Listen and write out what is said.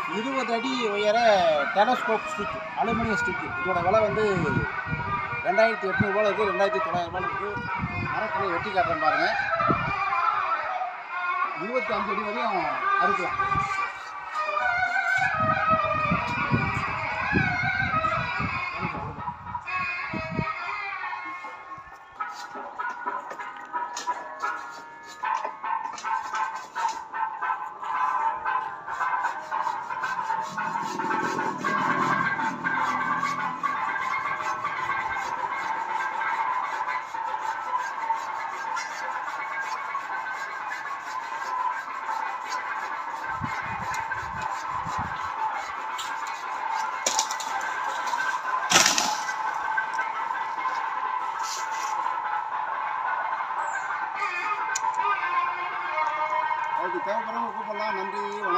இருபது அடி உயர டெலஸ்கோப் ஸ்டிக் அலுமினிய ஸ்டிக் இதோட விலை வந்து ரெண்டாயிரத்தி எட்நூறுபா இருக்குது ரெண்டாயிரத்தி தொள்ளாயிரரூபா இருக்குது மரத்தில் வெட்டி காட்டுறேன் பாருங்கள் இருபத்தி அஞ்சு அடி வரையும் அறுக்கலாம் அதுக்கு தேவைப்படுறவங்க கூப்பிடலாம் நன்றி வணக்கம்